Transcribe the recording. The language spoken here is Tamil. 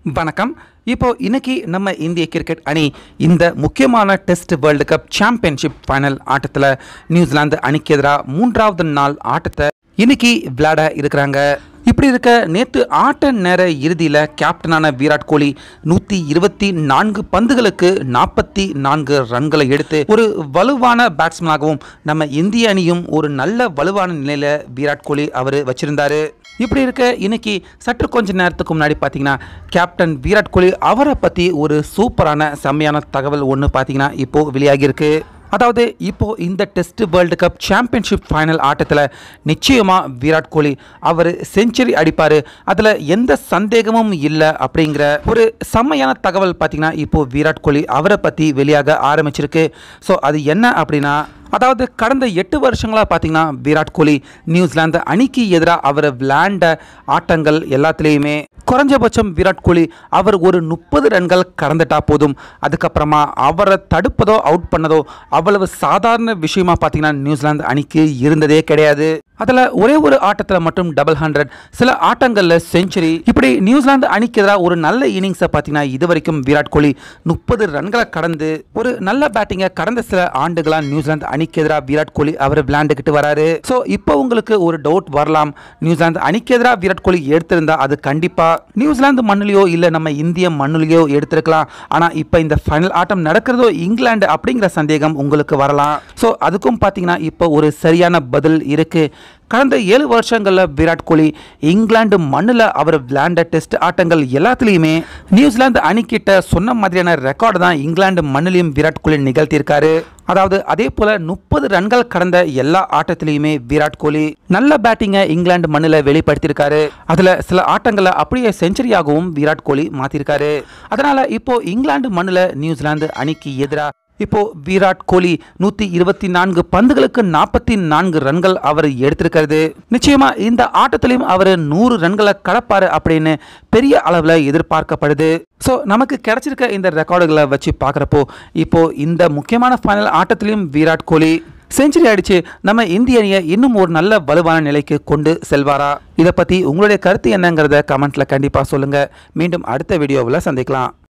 வணக்கம் இப்போ இன்னைக்கு நம்ம இந்திய கிரிக்கெட் அணி இந்த முக்கியமான test world cup championship final ஆட்டத்தில் நியூசிலாந்து அணிக்கு எதிராக மூன்றாவது நாள் ஆட்டத்தை இன்னைக்கு விளையாட இருக்கிறாங்க இப்படி இருக்க நேற்று ஆட்ட நேர இறுதியில் கேப்டனான விராட் கோலி நூற்றி இருபத்தி நான்கு பந்துகளுக்கு நாற்பத்தி நான்கு ரன்களை எடுத்து ஒரு வலுவான பேட்ஸ்மேனாகவும் நம்ம இந்திய அணியும் ஒரு நல்ல வலுவான நிலையில் விராட் கோலி அவர் வச்சிருந்தாரு இப்படி இருக்க இன்னைக்கு சற்று கொஞ்ச நேரத்துக்கு முன்னாடி பார்த்தீங்கன்னா கேப்டன் விராட் கோலி அவரை பற்றி ஒரு சூப்பரான செம்மையான தகவல் ஒன்று பார்த்தீங்கன்னா இப்போ வெளியாகியிருக்கு அதாவது இப்போ இந்த test world cup championship final ஆட்டத்தில் நிச்சயமாக விராட் கோலி அவர் செஞ்சுரி அடிப்பார் அதில் எந்த சந்தேகமும் இல்லை அப்படிங்கிற ஒரு செம்மையான தகவல் பார்த்தீங்கன்னா இப்போ விராட் கோலி அவரை பற்றி வெளியாக ஆரம்பிச்சிருக்கு ஸோ அது என்ன அப்படின்னா அதாவது கடந்த எட்டு வருஷங்களாக பார்த்தீங்கன்னா விராட் கோலி நியூசிலாந்து அணிக்கு எதிராக அவர் விளையாண்ட ஆட்டங்கள் எல்லாத்துலேயுமே குறைஞ்சபட்சம் விராட் கோலி அவர் ஒரு முப்பது ரன்கள் கடந்துட்டா போதும் அதுக்கப்புறமா அவரை தடுப்பதோ அவுட் பண்ணதோ அவ்வளவு சாதாரண விஷயமா பார்த்தீங்கன்னா நியூசிலாந்து அணிக்கு இருந்ததே கிடையாது அதில் ஒரே ஒரு ஆட்டத்தில் மட்டும் டபுள் ஹண்ட்ரட் சில ஆட்டங்களில் செஞ்சுரி இப்படி நியூசிலாந்து அணிக்கு எதிராக ஒரு நல்ல இன்னிங்ஸை பார்த்தீங்கன்னா இது வரைக்கும் விராட் கோலி முப்பது ரன்களை கடந்து ஒரு நல்ல பேட்டிங்கை கடந்த சில ஆண்டுகளாக நியூசிலாந்து அணிக்கு எதிராக விராட் கோலி அவர் விளையாண்டுக்கிட்டு வராரு ஸோ இப்போ உங்களுக்கு ஒரு டவுட் வரலாம் நியூசிலாந்து அணிக்கு எதிராக விராட் கோலி எடுத்திருந்தா அது கண்டிப்பாக நியூசிலாந்து மண்ணிலையோ இல்லை நம்ம இந்திய மண்ணிலையோ எடுத்திருக்கலாம் ஆனால் இப்போ இந்த ஃபைனல் ஆட்டம் நடக்கிறதோ இங்கிலாந்து அப்படிங்கிற சந்தேகம் உங்களுக்கு வரலாம் ஸோ அதுக்கும் பார்த்தீங்கன்னா இப்போ ஒரு சரியான பதில் இருக்கு கடந்த ஏழு வருஷங்களில் விராட் கோலி இங்கிலாந்து மண்ணில் அவர் விளையாண்ட டெஸ்ட் ஆட்டங்கள் எல்லாத்துலேயுமே நியூசிலாந்து அணிக்கிட்ட சொன்ன மாதிரியான ரெக்கார்டு தான் இங்கிலாந்து மண்ணிலையும் விராட் கோலி நிகழ்த்தியிருக்காரு அதாவது அதே போல முப்பது ரன்கள் கடந்த எல்லா ஆட்டத்திலையுமே விராட் கோலி நல்ல பேட்டிங்கை இங்கிலாந்து மண்ணில் வெளிப்படுத்தியிருக்காரு அதில் சில ஆட்டங்களை அப்படியே செஞ்சுரியாகவும் விராட் கோலி மாற்றிருக்காரு அதனால இப்போ இங்கிலாந்து மண்ணில் நியூசிலாந்து அணிக்கு எதிராக இப்போ விராட் கோலி நூத்தி இருபத்தி நான்கு பந்துகளுக்கு நாற்பத்தி நான்கு ரன்கள் அவர் எடுத்திருக்கிறது நிச்சயமா இந்த ஆட்டத்திலையும் அவர் நூறு ரன்களை கடப்பாரு அப்படின்னு பெரிய அளவில் எதிர்பார்க்கப்படுது ஸோ நமக்கு கிடைச்சிருக்க இந்த ரெக்கார்டுகளை வச்சு பார்க்குறப்போ இப்போ இந்த முக்கியமான ஃபைனல் ஆட்டத்திலையும் விராட் கோலி செஞ்சுரி அடிச்சு நம்ம இந்திய அணியை இன்னும் ஒரு நல்ல வலுவான நிலைக்கு கொண்டு செல்வாரா இதை பற்றி உங்களுடைய கருத்து என்னங்கிறத கமெண்ட்ல கண்டிப்பாக சொல்லுங்க மீண்டும் அடுத்த வீடியோவில் சந்திக்கலாம்